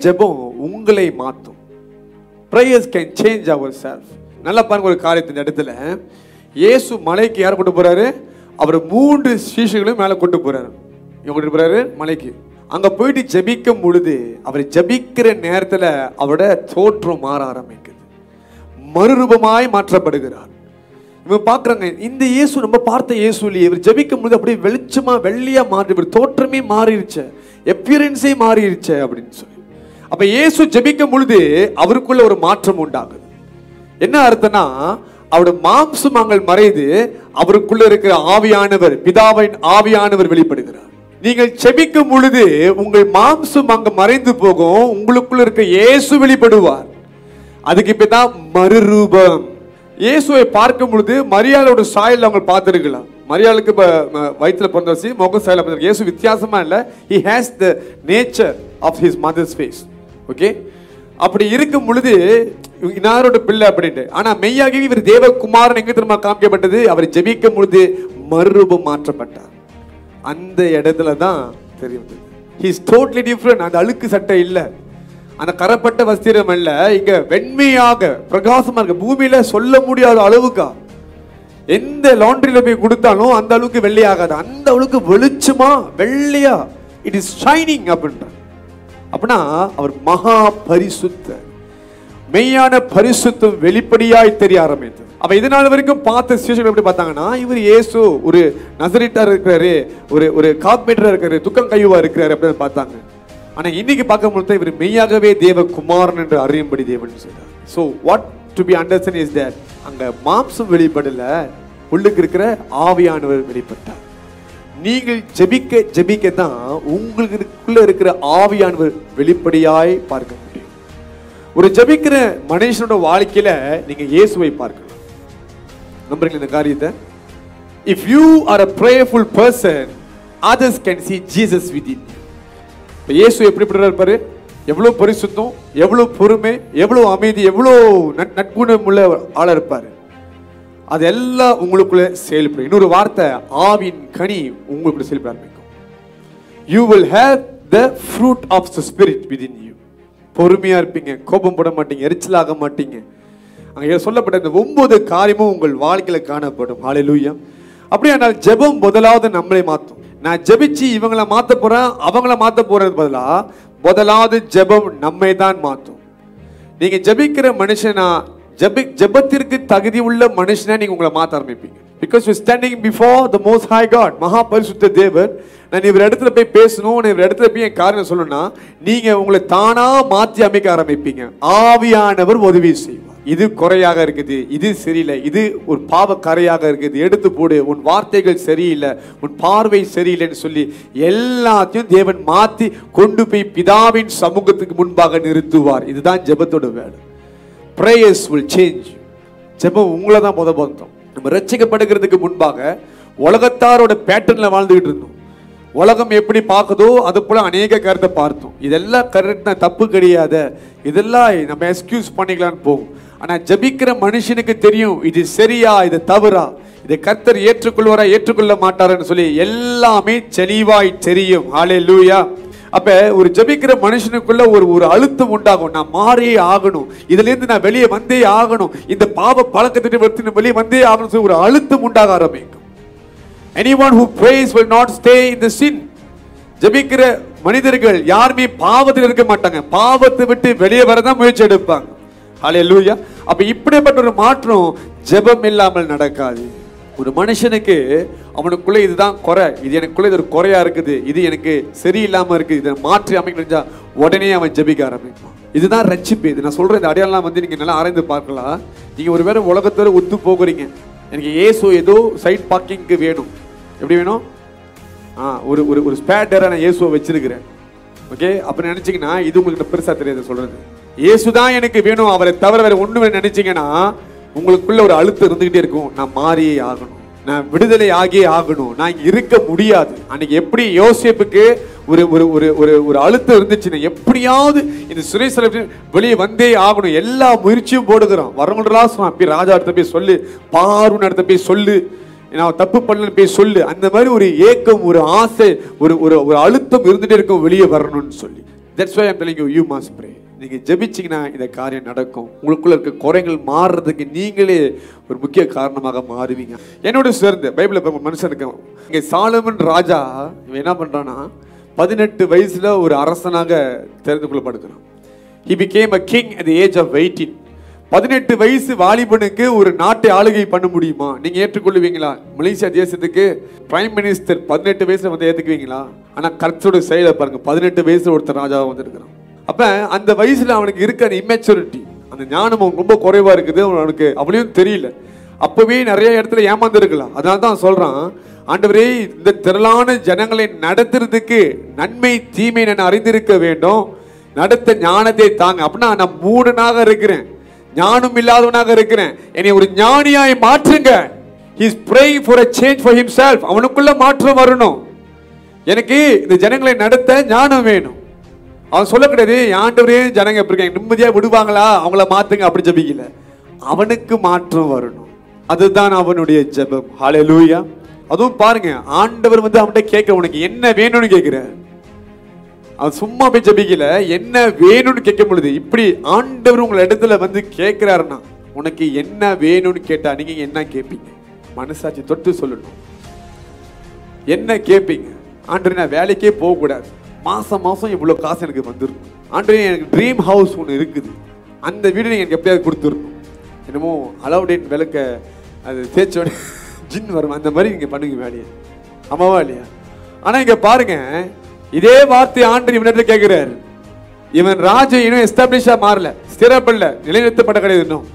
ஜெபம் உங்களை மாற்றும் prayers can change our self நல்லா பாருங்க ஒரு காரியத்தின் இடத்துல இயேசு மலைக்கு யார் கொண்டு போறாரு அவர் மூன்று சீஷர்களையும் மேலே கொண்டு போறாரு இவங்க கொண்டு போறாரு மலைக்கு அங்க போயிட்டு ஜெபிக்கும் பொழுது அவர் ஜெபிக்கிற நேரத்துல அவரோட தோற்றம் மாற ஆரம்பிக்குது மறுரூபமாய் மாற்றப்படுகிறார் இவன் பார்க்குறாங்க இந்த இயேசு நம்ம பார்த்த இயேசு இல்லையே இவர் ஜெபிக்கும் பொழுது அப்படியே வெளிச்சமா வெள்ளையா மாறி இவர் தோற்றமே மாறிடுச்சே எப்பியரன்ஸே மாறிடுச்சே அப்படின்னு சொல்லி அப்ப இயேசு ஜெபிக்கும் பொழுது அவருக்குள்ள ஒரு மாற்றம் உண்டாகுது என்ன அர்த்தம்னா அவருடைய மாம்சமாங்கள் மறைந்து அவருக்குள்ள இருக்கிற ஆவியானவர் பிதாவின் ஆவியானவர் வெளிப்படுகிறார் நீங்கள் செபிக்கும் பொழுது உங்கள் மாம்சம் அங்க மறைந்து போகும் உங்களுக்குள்ள இருக்க இயேசு வெளிப்படுவார் அதுக்கு இப்பதான் மறுரூபம் இயேசுவை பார்க்கும் பொழுது மரியாதையோட சாயல் அவங்க பார்த்திருக்கலாம் மரியாளுக்கு இப்ப ம- வயித்துல பிறந்தவசி முக சாயல பார்த்திருக்க இயேசு வித்தியாசமா இல்ல he has the nature of his mother's face okay அப்படி இருக்கும் பொழுது இன்னாரோட பிள்ளை அப்படின்ட்டு ஆனா மெய்யாகவே இவர் தேவகுமாரன் எங்க திரும்ப காமிக்கப்பட்டது அவர் ஜெபிக்கும் பொழுது மறுரூபம் மாற்றப்பட்டார் அந்த இடத்துல தான் தெரியும் ஹிஸ் டோட்லி டிஃப்ரெண்ட் அந்த அழுக்கு சட்டை இல்ல அந்த கரப்பட்ட வஸ்திரம் அல்ல இங்க வெண்மையாக பிரகாசமா இருக்கு பூமியில சொல்ல முடியாத அளவுக்கா எந்த லாண்ட்ரியில போய் கொடுத்தாலும் அந்த அளவுக்கு வெள்ளையாகாது அந்த அளவுக்கு வெளிச்சமா வெள்ளையா இட் இஸ் ஷைனிங் அப்படின்ற அப்படின்னா அவர் மகா பரிசுத்த மெய்யான பரிசுத்தம் வெளிப்படையாய் தெரிய ஆரம்பித்தது அப்ப இது நாள் வரைக்கும் பார்த்த சிசுகள் எப்படி பார்த்தாங்கன்னா இவர் இயேசு ஒரு நசரிட்டா இருக்கிறாரு ஒரு ஒரு காப்பீட்டரா இருக்காரு துக்கம் கையுவா இருக்கிறாரு அப்படின்னு பார்த்தாங்க ஆனா இன்னைக்கு பார்க்கும் பொழுது இவர் மெய்யாகவே தேவ குமாரன் என்று அறியும்படி தேவன் செய்தார் so what to be understand is that அங்க மாம்சம் வெளிப்படல உள்ளுக்கு இருக்கிற ஆவியானவர் வெளிப்பட்டார் நீங்கள் ஜெபிக்க ஜெபிக்க தான் உங்களுக்குள்ள இருக்கிற ஆவியானவர் வெளிப்படையாய் பார்க்க முடியும் ஒரு ஜெபிக்கிற மனுஷனோட வாழ்க்கையில நீங்க இயேசுவை பார்க்கலாம் நம்புறீங்களா இந்த காரியத்தை if you are a prayerful person others can see Jesus within you இப்போ இயேசு எப்படிப்பட்ட இருப்பாரு எவ்வளவு பரிசுத்தம் எவ்வளவு பொறுமை எவ்வளவு அமைதி எவ்வளவு நட்- நற்குணம் உள்ள ஆளா இருப்பாரு அதெல்லாம் உங்களுக்குள்ள செயல்படும் இன்னொரு வார்த்தை ஆவின் கனி உங்களுக்குள்ள செயல்பட ஆரம்பிக்கும் you will have the fruit of the spirit within you பொறுமையா இருப்பீங்க கோபம் பட மாட்டீங்க எரிச்சலாக மாட்டீங்க அங்கே சொல்லப்பட்ட இந்த ஒன்பது காரியமும் உங்கள் வாழ்க்கையில காணப்படும் ஹalleluya அப்படியானால் ஜெபம் முதலாவது நம்மளை மாற்றும் நான் ஜெபிச்சு இவங்களை மாத்த போறேன் அவங்கள மாத்த போறது பதிலா முதலாவது ஜெபம் நம்மை தான் மாற்றும் நீங்க ஜெபிக்கிற மனுஷனா ஜெபி ஜெபத்திற்கு தகுதி உள்ள மனுஷனா நீங்க உங்களை மாத்த ஆரம்பிப்பீங்க because you standing before the most high God மகா பரிசுத்த தேவன் நான் இவர் இடத்துல போய் பேசணும் நான் இவர் இடத்துல போய் என் காரியம் சொல்லணும்னா நீங்க உங்களை தானா மாத்தி அமைக்க ஆரம்பிப்பீங்க ஆவியானவர் உதவி செய்வார் இது குறையாக இருக்குது இது சரியில்லை இது ஒரு பாவ கரையாக இருக்குது எடுத்து போடு உன் வார்த்தைகள் சரியில்லை உன் பார்வை சரியில்லைன்னு சொல்லி எல்லாத்தையும் தேவன் மாத்தி கொண்டு போய் பிதாவின் சமூகத்துக்கு முன்பாக நிறுத்துவார் இதுதான் ஜெபத்தோட வேலை ப்ரேயர்ஸ் வில் சேஞ்ச் ஜெபம் உங்களை தான் முத பந்தம் நம்ம ரட்சிக்கப்படுகிறதுக்கு முன்பாக உலகத்தாரோட பேட்டர்ன்ல வாழ்ந்துகிட்டு இருந்தோம் உலகம் எப்படி பார்க்குதோ அது போல அநேக கருத்தை பார்த்தோம் இதெல்லாம் கரெக்ட் தப்பு கிடையாது இதெல்லாம் நம்ம எக்ஸ்கியூஸ் பண்ணிக்கலாம்னு போகும் ஆனா ஜெபிக்கிற மனுஷனுக்கு தெரியும் இது சரியா இது தவறா இதை கர்த்தர் ஏற்றுக்கொள்வாரா ஏற்றுக்கொள்ள மாட்டாருன்னு சொல்லி எல்லாமே தெளிவாய் தெரியும் ஹாலே லூயா அப்ப ஒரு ஜெபிக்கிற மனுஷனுக்குள்ள ஒரு ஒரு அழுத்தம் உண்டாகும் நான் மாறியே ஆகணும் இதுல இருந்து நான் வெளியே வந்தே ஆகணும் இந்த பாவ பழக்கத்திட்டு வருத்தி நான் வெளியே வந்தே ஆகணும் சொல்லி ஒரு அழுத்தம் உண்டாக ஆரம்பிக்கும் anyone who prays will not stay in the sin ஜெபிக்கிற மனிதர்கள் யாருமே பாவத்தில் இருக்க மாட்டாங்க பாவத்தை விட்டு வெளியே வரதான் முயற்சி எடுப்பாங்க ஹalleluya அப்ப இப்படிப்பட்ட ஒரு மாற்றம் ஜெபம் இல்லாமல் நடக்காது ஒரு மனுஷனுக்கு அவனுக்குள்ள இதுதான் குறை இது எனக்குள்ள இது ஒரு குறையா இருக்குது இது எனக்கு சரியில்லாம இருக்குது இதை மாற்றி அமைக்கணும்னா உடனே அவன் ஜெபிக்க ஆரம்பிப்பான் இதுதான் ரட்சிப்பு இது நான் சொல்ற இந்த அடையாளம் வந்து நீங்க நல்லா ஆராய்ந்து பார்க்கலாம் நீங்க ஒருவேளை உலகத்தோட ஒத்து போகிறீங்க எனக்கு ஏசோ ஏதோ சைட் பார்க்கிங்க்கு வேணும் எப்படி வேணும் ஆ ஒரு ஒரு ஒரு ஸ்பேட்டரை நான் இயேசுவை வச்சிருக்கிறேன் ஓகே அப்படி நினைச்சீங்கன்னா இது உங்களுக்கு பெருசா தெரியாது சொல்றது இயேசு தான் எனக்கு வேணும் அவரை தவிர வேற ஒண்ணு நினைச்சீங்கன்னா உங்களுக்குள்ள ஒரு அழுத்தம் இருந்துகிட்டே இருக்கும் நான் மாறியே ஆகணும் நான் விடுதலை ஆகியே ஆகணும் நான் இங்க இருக்க முடியாது அன்னைக்கு எப்படி யோசேப்புக்கு ஒரு ஒரு ஒரு ஒரு ஒரு அழுத்தம் இருந்துச்சுன்னா எப்படியாவது இந்த சுரேஷ் வெளியே வந்தே ஆகணும் எல்லா முயற்சியும் போடுகிறோம் வரவங்களா போய் ராஜா இடத்த போய் சொல்லு பார்வன் இடத்த போய் சொல்லு நான் தப்பு பண்ணலன்னு போய் சொல்லு அந்த மாதிரி ஒரு ஏக்கம் ஒரு ஆசை ஒரு ஒரு ஒரு அழுத்தம் இருந்துட்டே இருக்கும் வெளியே வரணும்னு சொல்லி that's why I'm telling you you must pray நீங்க ஜெபிச்சீங்கன்னா இந்த காரியம் நடக்கும் உங்களுக்குள்ள இருக்க குறைகள் மாறுறதுக்கு நீங்களே ஒரு முக்கிய காரணமாக மாறுவீங்க என்னோட சேர்ந்து பைபிள்ல இப்ப ஒரு மனுஷன் இருக்கான் இங்க சாலமன் ராஜா இவன் என்ன பண்றான்னா பதினெட்டு வயசுல ஒரு அரசனாக தெரிந்து கொள்ளப்படுகிறான் he became a king at the age of 18 பதினெட்டு வயசு வாலிபனுக்கு ஒரு நாட்டை ஆளுகை பண்ண முடியுமா நீங்க ஏற்றுக்கொள்ளுவீங்களா மலேசியா தேசத்துக்கு பிரைம் மினிஸ்டர் பதினெட்டு வயசுல வந்து ஏத்துக்குவீங்களா ஆனா கர்த்தரோட செயலை பாருங்க பதினெட்டு வயசுல ஒருத்தர் ராஜாவா வந்திருக்கிறான் அப்ப அந்த வயசுல அவனுக்கு இருக்க அந்த இம்மெச்சூரிட்டி அந்த ஞானம் அவனுக்கு ரொம்ப குறைவா இருக்குது அவனுக்கு அவ்வளவும் தெரியல அப்பவே நிறைய இடத்துல ஏமாந்து இருக்கலாம் அதனால தான் சொல்றான் ஆண்டவரே இந்த திரளான ஜனங்களை நடத்துறதுக்கு நன்மை தீமை நான் அறிந்திருக்க வேண்டும் நடத்த ஞானத்தை தாங்க அப்படின்னா நான் மூடனாக இருக்கிறேன் ஞானம் இல்லாதவனாக இருக்கிறேன் என்னை ஒரு ஞானியாய் மாற்றுங்க he's praying for a change for himself அவனுக்குள்ள மாற்றம் வரணும் எனக்கு இந்த ஜனங்களை நடத்த ஞானம் வேணும் அவன் சொல்ல கிடையாது ஆண்டவரே ஜனங்க எப்படி இருக்காங்க நிம்மதியா விடுவாங்களா அவங்கள மாத்துங்க அப்படி ஜெபிக்கல அவனுக்கு மாற்றம் வரணும் அதுதான் அவனுடைய ஜெபம் ஹalleluya அதுவும் பாருங்க ஆண்டவர் வந்து அவன்கிட்ட கேட்க உனக்கு என்ன வேணும்னு கேட்கிறார் அவன் சும்மா போய் ஜெபிக்கல என்ன வேணும்னு கேட்க பொழுது இப்படி ஆண்டவர் உங்களை இடத்துல வந்து கேட்கிறாருன்னா உனக்கு என்ன வேணும்னு கேட்டா நீங்க என்ன கேட்பீங்க மனசாட்சி தொட்டு சொல்லணும் என்ன கேட்பீங்க ஆண்டவரே நான் வேலைக்கே போகக்கூடாது மாசம் மாசம் இவ்வளோ காசு எனக்கு வந்துருக்கும் ஆண்டவரே எனக்கு ட்ரீம் ஹவுஸ் ஒன்று இருக்குது அந்த வீடு நீங்க எனக்கு எப்படியாவது கொடுத்துடணும் என்னமோ அலவுடின் விளக்க அது தேய்ச்சோட ஜின் வரும் அந்த மாதிரி நீங்க பண்ணுங்க வேலையை ஆமாவா இல்லையா ஆனா இங்க பாருங்க இதே வார்த்தை ஆண்டு இவனிடத்துல கேட்கிறாரு இவன் ராஜ்யம் இன்னும் எஸ்டாப்ளிஷா மாறல ஸ்திரப்படல நிலைநிறுத்தப்பட கிடையாது இன்னும்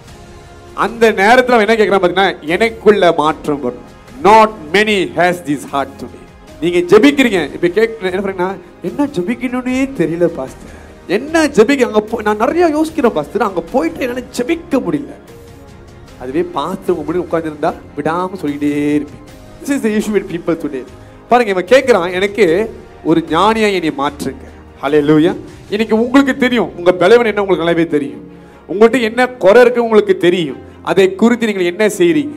அந்த நேரத்துல அவன் என்ன கேட்கிறான் பாத்தீங்கன்னா எனக்குள்ள மாற்றம் வரும் not many has this heart to me நீங்க ஜெபிக்கிறீங்க இப்ப கேட்க என்ன சொல்றீங்கன்னா என்ன ஜெபிக்கணும்னே தெரியல பாஸ்டர் என்ன ஜெபிக்க அங்க போ நான் நிறைய யோசிக்கிறேன் பாஸ்டர் அங்க போயிட்டு என்னால ஜெபிக்க முடியல அதுவே பார்த்து உங்க முன்னாடி உட்கார்ந்திருந்தா விடாம சொல்லிட்டே இருப்பீங்க this is the issue with people today பாருங்க இவன் கேட்கிறான் எனக்கு ஒரு ஞானியா என்னை மாற்றுங்க ஹalleluya இன்னைக்கு உங்களுக்கு தெரியும் உங்க பலவன் என்ன உங்களுக்கு நல்லாவே தெரியும் உங்கள்கிட்ட என்ன குறை இருக்கு உங்களுக்கு தெரியும் அதை குறித்து நீங்கள் என்ன செய்றீங்க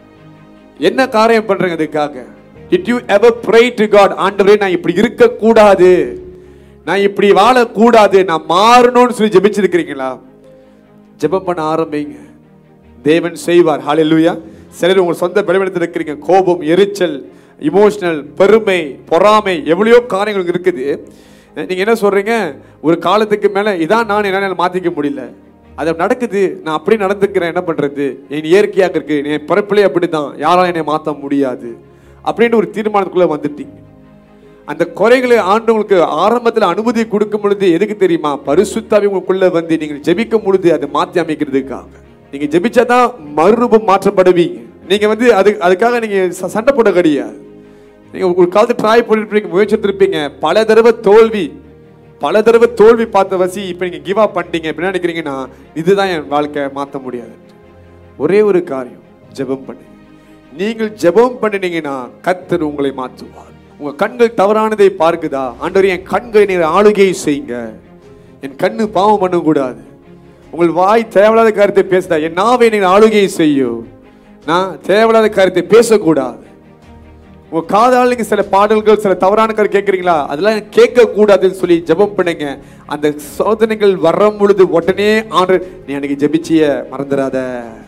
என்ன காரியம் பண்றீங்க அதுக்காக it you ever pray to God ஆண்டவரே நான் இப்படி இருக்க கூடாது நான் இப்படி வாழக்கூடாது நான் மாறணும்னு சொல்லி ஜெபிச்சிருக்கிறீங்களா ஜெபம் பண்ண ஆரம்பிங்க தேவன் செய்வார் ஹalleluya சிலர் உங்க சொந்த பலவீனத்தில் இருக்கிறீங்க கோபம் எரிச்சல் இமோஷனல் பெருமை பொறாமை எவ்வளவோ காரியங்கள் இருக்குது நீங்க என்ன சொல்றீங்க ஒரு காலத்துக்கு மேல இதான் நான் என்னால மாத்திக்க முடியல அது நடக்குது நான் அப்படி நடந்துக்கிறேன் என்ன பண்றது என் இயற்கையாக இருக்கு என் பிறப்பிலே அப்படிதான் யாராலும் என்னை மாத்த முடியாது அப்படின்னு ஒரு தீர்மானத்துக்குள்ள வந்துட்டீங்க அந்த குறைகளை ஆண்டவங்களுக்கு ஆரம்பத்தில் அனுமதி கொடுக்கும் பொழுது எதுக்கு தெரியுமா பரிசுத்தாவி உங்களுக்குள்ள வந்து நீங்கள் ஜெபிக்கும் பொழுது அதை மாற்றி அமைக்கிறதுக்காக நீங்க ஜெபிச்சாதான் மறுரூபம் மாற்றப்படுவீங்க நீங்க வந்து அது அதுக்காக நீங்க ச- சண்டை போட கிடையாது நீங்க ஒரு காலத்து ட்ராய் பண்ணிருப்பீங்க முயற்சி எடுத்திருப்பீங்க பல தடவை தோல்வி பல தடவை தோல்வி பார்த்த வசி இப்போ நீங்க கிவ் அப் பண்ணிட்டீங்க எப்படி நினைக்கிறீங்கன்னா இதுதான் என் வாழ்க்கை மாற்ற முடியாது ஒரே ஒரு காரியம் ஜெபம் பண்ணுங்க நீங்கள் ஜெபம் பண்ணினீங்கன்னா கர்த்தர் உங்களை மாற்றுவார் உங்க கண்கள் தவறானதை பார்க்குதா ஆண்டவர் என் கண்களை நீர் ஆளுகை செய்யுங்க என் கண்ணு பாவம் பண்ணக்கூடாது உங்கள் வாய் தேவையில்லாத காரியத்தை பேசுதா என் நாவை நீர் ஆளுகை செய்யும் நான் தேவையில்லாத காரியத்தை பேசக்கூடாது உங்க காதால் நீங்க சில பாடல்கள் சில தவறான காரியம் கேட்குறீங்களா அதெல்லாம் கேட்க கூடாதுன்னு சொல்லி ஜெபம் பண்ணுங்க அந்த சோதனைகள் வரும் பொழுது உடனே ஆண்டு நீ அன்னைக்கு ஜெபிச்சிய மறந்துடாத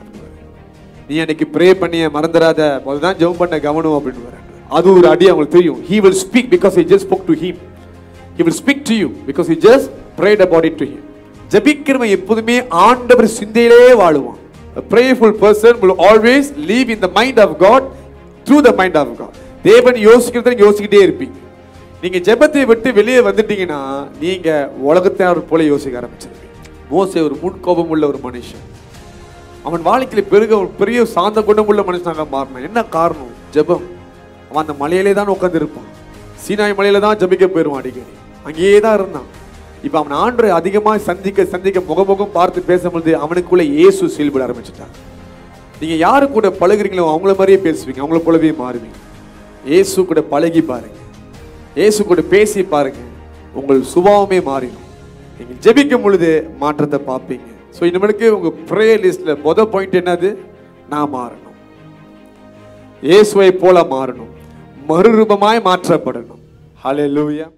நீ அன்னைக்கு ப்ரே பண்ணிய மறந்துடாத முதல்ல தான் ஜெபம் பண்ண கவனம் அப்படின்னு வராங்க அது ஒரு அடி அவங்களுக்கு தெரியும் he will speak because he just spoke to him he will speak to you because he just prayed about it to him ஜெபிக்கிறவன் எப்போதுமே ஆண்டவர் சிந்தையிலே வாழுவான் a prayerful person will always live in the mind of God through the mind of God தேவன் யோசிக்கிறத நீங்க யோசிக்கிட்டே இருப்பீங்க நீங்க ஜெபத்தை விட்டு வெளியே வந்துட்டீங்கன்னா நீங்க உலகத்தினர் போல யோசிக்க ஆரம்பிச்சிருவீங்க மோசே ஒரு முன்கோபம் உள்ள ஒரு மனுஷன் அவன் வாழ்க்கையில பெருக ஒரு பெரிய சாந்த குணம் உள்ள மனுஷனாக மாறினான் என்ன காரணம் ஜெபம் அவன் அந்த மலையிலே தான் உட்கார்ந்து இருப்பான் சீனாய் மலையில தான் ஜெபிக்க போயிருவான் அடிக்கடி அங்கேயே தான் இருந்தான் இப்ப அவன் ஆண்டரை அதிகமாக சந்திக்க சந்திக்க முகமுகம் பார்த்து பேசும்பொழுது அவனுக்குள்ள இயேசு செயல்பட ஆரம்பிச்சிட்டான் நீங்க யாரு கூட பழகுறீங்களோ அவங்கள மாதிரியே பேசுவீங்க அவங்கள போலவே மாறுவீங்க இயேசு கூட பழகி பாருங்க இயேசு கூட பேசி பாருங்க உங்கள் சுபாவமே மாறிடும் நீங்க ஜெபிக்கும் பொழுது மாற்றத்தை பார்ப்பீங்க ஸோ இனிமேலுக்கு உங்க ப்ரேயர் லிஸ்ட்ல முத பாயிண்ட் என்னது நான் மாறணும் இயேசுவை போல மாறணும் மறுரூபமாய் மாற்றப்படணும் ஹalleluya